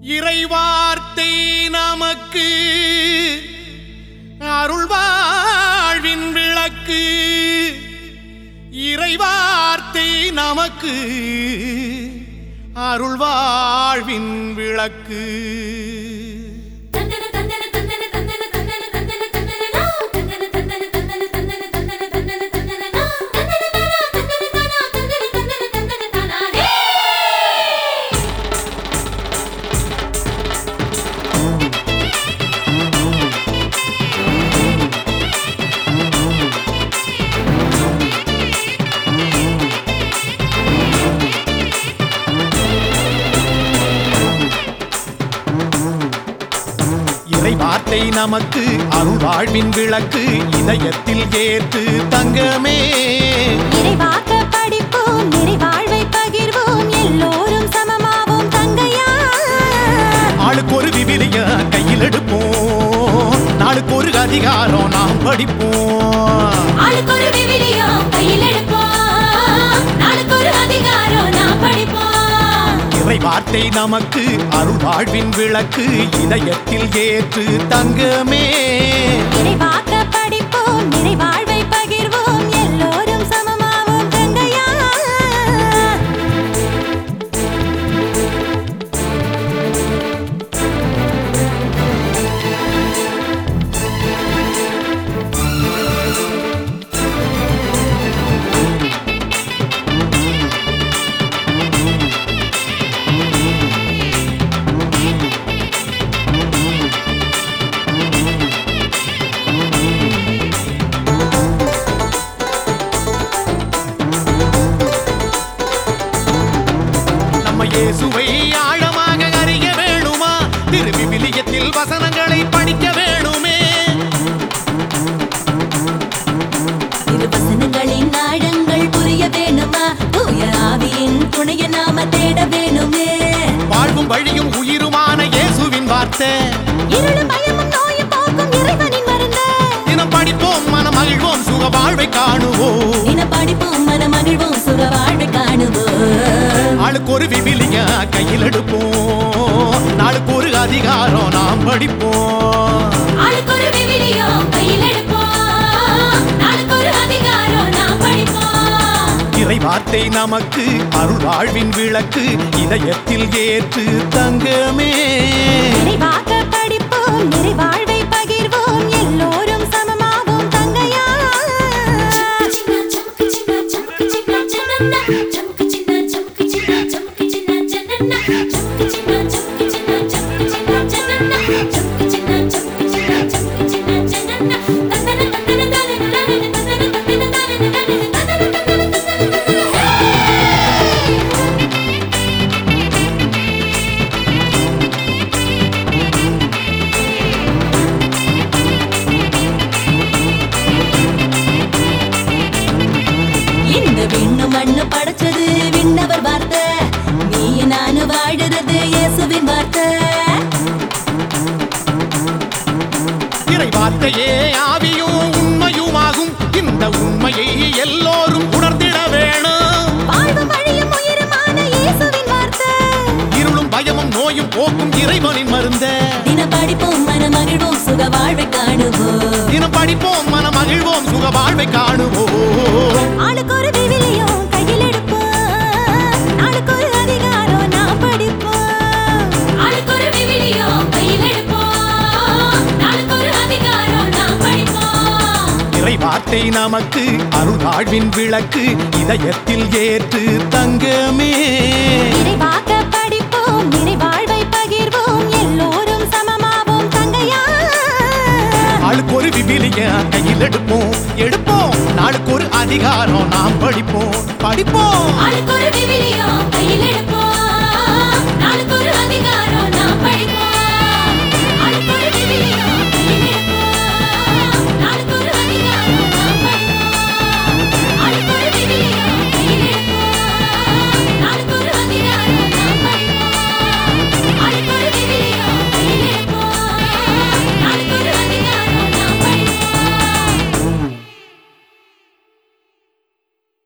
இறைவார்த்தை நமக்கு அருள்வாழ்வின் விளக்கு இறைவார்த்தை நமக்கு அருள்வாழ்வின் விளக்கு தந்தன தந்தன தந்தன தந்தன தந்தன தந்தன தந்தன நா தந்தன தந்தன தந்தன தந்தன தந்தன தந்தன தந்தன நா தந்தன தானா தந்தன தானா தந்தன தந்தன தந்தன தானா ஹே இறைவார்த்தை நமக்கு அருள்வாழ்வின் விளக்கு இதயத்தில் ஏற்று தங்கமே நிறைவாக்க படிப்போம் நிறைவாழ்வை பகிர்வோம் எல்லோரும் சமமாவோம் தங்கையா ஆளுக்கு ஒரு விவிலிய கையில் எடுப்போம் நாளுக்கு ஒரு அதிகாரம் நாம் படிப்போம் ஆளுக்கு ஒரு விவிலியம் கையில் எடுப்போம் நாளுக்கு ஒரு அதிகாரம் நாம் படிப்போம் இறை வார்த்தை நமக்கு அருள் வாழ்வின் விளக்கு இதயத்தில் ஏற்று தங்கமே நிறைவாக்க படிப்போம் நிறைவாழ்வை பகிர்வோம் எல்லோரும் சமமாவோம் தங்கையா நம்ம இயேசுவை ஆழமாக அறிய வேணுமா திரு விவிலியத்தில் வசனங்களை படிக்க வேணுமே இரு வசனங்களின் ஆழங்கள் புரிய வேணுமா தூய ஆவியின் துணைய நாம தேட வேணுமே வாழ்வும் வழியும் உயிருமான இயேசுவின் வார்த்தை இருளும் பயமும் நோயும் போக்கும் இறைவனின் மருந்து தினம் படிப்போம் மனம் மகிழ்வோம் சுக வாழ்வை காணுவோம் தின படிப்போம் மன மகிழ்வோம் சுக வாழ்வை காணுவோம் ஆளுக்கு ஒரு விவிலிய கையில் எடுப்போம் நாளுக்கு ஒரு அதிகாரம் நாம் படிப்போம் ஆளுக்கு ஒரு விவிலியம் கையில் எடுப்போம் நாளுக்கு ஒரு அதிகாரம் நாம் படிப்போம் இறை வார்த்தை நமக்கு அருள் வாழ்வின் விளக்கு இதயத்தில் ஏற்று தங்கமே நிறைவாக்க படிப்போம் நிறைவாழ்வை பகிர்வோம் எல்லோரும் சமமாவோம் தங்கையா சின்ன சமுக்கு சின்ன சமுக்கு சின்ன ஜனன்னா சமுக்கு சின்ன சமுக்கு சின்ன சமுக்கு சின்ன ஜனன்னா சமுக்கு சின்ன சமுக்கு சின்ன சமுக்கு சின்ன ஜனன்னா சமுக்கு சின்ன சமுக்கு சின்ன சமுக்கு சின்ன ஜனன்னா தந்தன தந்தன தந்தன தந்தன தந்தன தந்தன தந்தன தந்தன தந்தன தந்தன இந்த விண்ணு மண்ணு படைச்சது விண்ணவர் வார்த்தை நீ நானு வாழுறது இயேசுவின் வார்த்தை இறை வார்த்தையே ஆவியும் உண்மையுமாகும் இந்த உண்மையை எல்லோரும் உணர்ந்திட வேணும் வாழ்வு வழியும் உயிருமான இயேசுவின் வார்த்தை இருளும் பயமும் நோயும் போக்கும் இறைவனின் மருந்த தின படிப்போம் மன மகிழ்வோம் சுக வாழ்வை காணுவோம் தினம் படிப்போம் மன மகிழ்வோம் சுக வாழ்வை காணுவோம் ஆளுக்கு ஒரு விவிலியம் கையில் எடுப்போம் நாளுக்கு ஒரு அதிகாரம் நான் படிப்போம் ஆளுக்கு ஒரு விவிலியம் கையில் எடுப்போம் நாளுக்கு ஒரு அதிகாரம் நாம் படிப்போம் இறை வார்த்தை நமக்கு அருள் வாழ்வின் விளக்கு இதயத்தில் ஏற்று தங்கமே நிறைவாக்க படிப்போம் நிறைவாழ்வை பகிர்வோம் எல்லோரும் சமமாவோம் தங்கையா ஆளுக்கு ஒரு விவிலிய கையில் எடுப்போம் எடுப்போம் நாளுக்கு ஒரு அதிகாரம் நாம் படிப்போம் படிப்போம் ஆளுக்கு ஒரு விவிலியம்